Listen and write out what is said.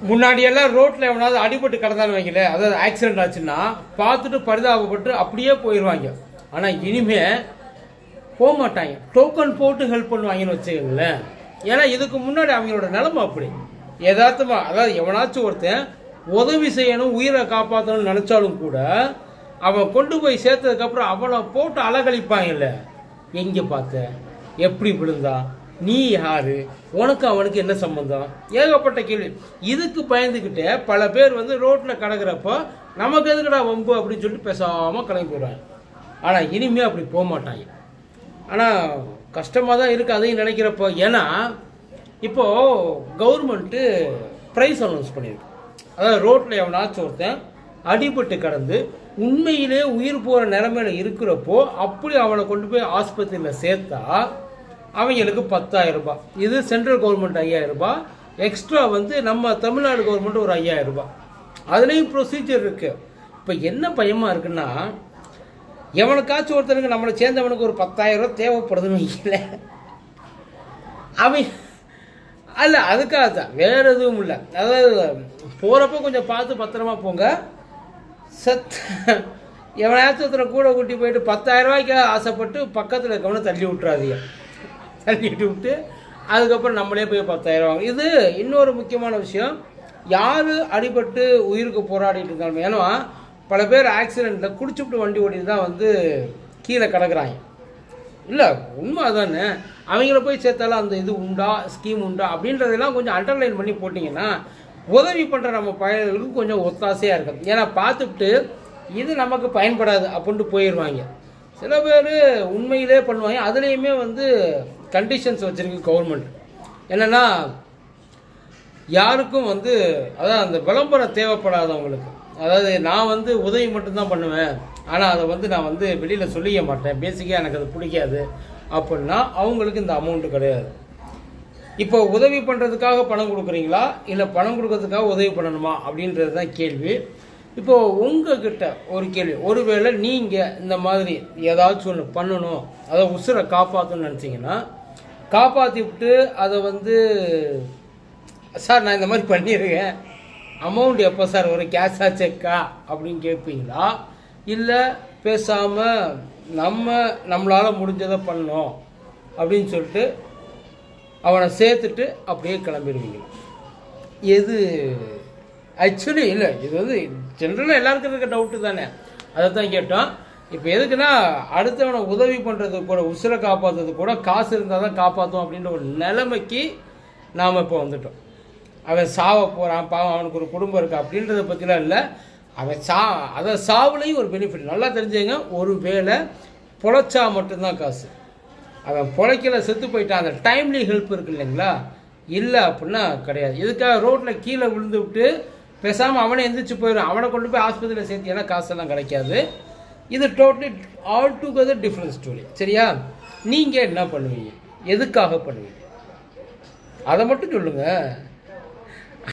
முன்னாடியெல்லாம் ரோட்டில் எவனாவது அடிபட்டு கிடந்தாலும் வைக்கல அதாவது ஆக்சிடென்ட் ஆச்சுன்னா பார்த்துட்டு பரிதாபப்பட்டு அப்படியே போயிடுவாங்க ஆனால் இனிமே போக மாட்டாங்க டோக்கன் போட்டு ஹெல்ப் பண்ணுவாங்கன்னு வச்சுக்கோங்களேன் ஏன்னா இதுக்கு முன்னாடி அவங்களோட நிலைமை அப்படி யதார்த்தமா அதாவது எவனாச்சும் ஒருத்தன் உதவி செய்யணும் உயிரை காப்பாற்றணும்னு நினைச்சாலும் கூட அவன் கொண்டு போய் சேர்த்ததுக்கப்புறம் அவனை போட்டு அலகழிப்பாங்கல்ல எங்கே பார்த்த எப்படி விழுந்தா நீ யாரு உனக்கு அவனுக்கு என்ன சம்பந்தம் ஏகப்பட்ட கேள்வி இதுக்கு பயந்துக்கிட்டே பல பேர் வந்து ரோட்டில் கிடக்குறப்போ நமக்கு எதுக்குடா வம்பு அப்படின்னு சொல்லிட்டு பேசாமல் கிளம்பி போயிடுவாங்க ஆனால் இனிமே அப்படி போக மாட்டாங்க ஆனால் கஷ்டமாக தான் இருக்குது அதையும் நினைக்கிறப்போ ஏன்னா இப்போது கவர்மெண்ட்டு ப்ரைஸ் அனௌன்ஸ் பண்ணியிருக்கு அதாவது ரோட்டில் எவனாச்சும் ஒருத்தன் அடிபட்டு கடந்து உண்மையிலே உயிர் போகிற நிலமையில இருக்கிறப்போ அப்படி அவனை கொண்டு போய் ஆஸ்பத்திரியில் சேர்த்தா அவங்களுக்கு பத்தாயிரம் ரூபாய் இது சென்ட்ரல் கவர்மெண்ட் ஐயாயிரம் ரூபாய் எக்ஸ்ட்ரா வந்து நம்ம தமிழ்நாடு கவர்மெண்ட் ஒரு ஐயாயிரம் ரூபாய் அதுலேயும் ப்ரொசீஜர் இருக்குது இப்போ என்ன பயமாக இருக்குன்னா எவனுக்காச்சும் ஒருத்தனுக்கு நம்மளை சேர்ந்தவனுக்கு ஒரு பத்தாயிரம் ரூபாய் தேவைப்படுதுன்னு வைக்கல அவன் அல்ல அதுக்காக தான் வேற எதுவும் இல்லை அதாவது போகிறப்ப கொஞ்சம் பார்த்து பத்திரமா போங்க சத் எவனாச்சும் ஒருத்தனை கூட கூட்டி போயிட்டு பத்தாயிரம் ரூபாய்க்கு ஆசைப்பட்டு பக்கத்தில் இருக்கவனை தள்ளி விட்டுறாதீங்க தள்ளிட்டு விட்டு அதுக்கப்புறம் நம்மளே போய் பத்தாயிரம் வாங்க இது இன்னொரு முக்கியமான விஷயம் யார் அடிபட்டு உயிருக்கு போராடிட்டு இருந்தாலும் ஏன்னா பல பேர் ஆக்சிடெண்ட்டில் குடிச்சுட்டு வண்டி ஓட்டிட்டு தான் வந்து கீழே கிடக்குறாங்க இல்லை உண்மை அதானே அவங்கள போய் சேர்த்தாலும் அந்த இது உண்டா ஸ்கீம் உண்டா அப்படின்றதெல்லாம் கொஞ்சம் அண்டர்லைன் பண்ணி போட்டிங்கன்னா உதவி பண்ணுற நம்ம பயணிகளுக்கு கொஞ்சம் ஒத்தாசையாக இருக்கும் ஏன்னா பார்த்துட்டு இது நமக்கு பயன்படாது அப்படின்ட்டு போயிடுவாங்க சில பேர் உண்மையிலே பண்ணுவாங்க அதுலேயுமே வந்து கண்டிஷன்ஸ் வச்சுருக்கு கவர்மெண்ட் என்னென்னா யாருக்கும் வந்து அதான் அந்த விளம்பரம் தேவைப்படாதவங்களுக்கு அதாவது நான் வந்து உதவி மட்டும்தான் பண்ணுவேன் ஆனால் அதை வந்து நான் வந்து வெளியில் சொல்லிக்க மாட்டேன் பேசிக்காக எனக்கு அது பிடிக்காது அப்படின்னா அவங்களுக்கு இந்த அமௌண்ட்டு கிடையாது இப்போ உதவி பண்ணுறதுக்காக பணம் கொடுக்குறீங்களா இல்லை பணம் கொடுக்கறதுக்காக உதவி பண்ணணுமா அப்படின்றது தான் கேள்வி இப்போ உங்ககிட்ட ஒரு கேள்வி ஒருவேளை நீங்கள் இந்த மாதிரி ஏதாச்சும் ஒன்று பண்ணணும் அதை உசுரை காப்பாற்றணும்னு நினச்சிங்கன்னா காப்பாற்றி விட்டு அதை வந்து சார் நான் இந்த மாதிரி பண்ணியிருக்கேன் அமௌண்ட் எப்போ சார் ஒரு கேஷா செக்கா அப்படின்னு கேட்பீங்களா இல்லை பேசாமல் நம்ம நம்மளால் முடிஞ்சதை பண்ணோம் அப்படின்னு சொல்லிட்டு அவனை சேர்த்துட்டு அப்படியே கிளம்பிடுவீங்க எது ஆக்சுவலி இல்லை இது வந்து ஜென்ரலாக எல்லாருக்கும் இருக்க டவுட்டு தானே அதை தான் கேட்டோம் இப்போ எதுக்குன்னா அடுத்தவனை உதவி பண்ணுறதுக்கு கூட உசுரை காப்பாற்றுறதுக்கு கூட காசு இருந்தால் தான் காப்பாற்றும் அப்படின்ற ஒரு நிலைமைக்கு நாம் இப்போ வந்துட்டோம் அவன் சாவ போகிறான் பாவம் அவனுக்கு ஒரு குடும்பம் இருக்குது அப்படின்றத பற்றிலாம் இல்லை அவன் சா அதை சாவுலையும் ஒரு பெனிஃபிட் நல்லா தெரிஞ்சுங்க ஒரு வேளை பொழைச்சா மட்டும்தான் காசு அவன் பொழைக்கல செத்து போயிட்டான் அந்த டைம்லி ஹெல்ப் இருக்கு இல்லைங்களா இல்லை அப்படின்னா கிடையாது இதுக்காக ரோட்டில் கீழே விழுந்து விட்டு பேசாமல் அவனை எந்திரிச்சு போயிடும் அவனை கொண்டு போய் ஆஸ்பத்திரியில் சேர்த்து ஏன்னா காசெல்லாம் கிடைக்காது இது totally all together different story சரியா நீங்கள் என்ன பண்ணுவீங்க எதுக்காக பண்ணுவீங்க அதை மட்டும் சொல்லுங்கள்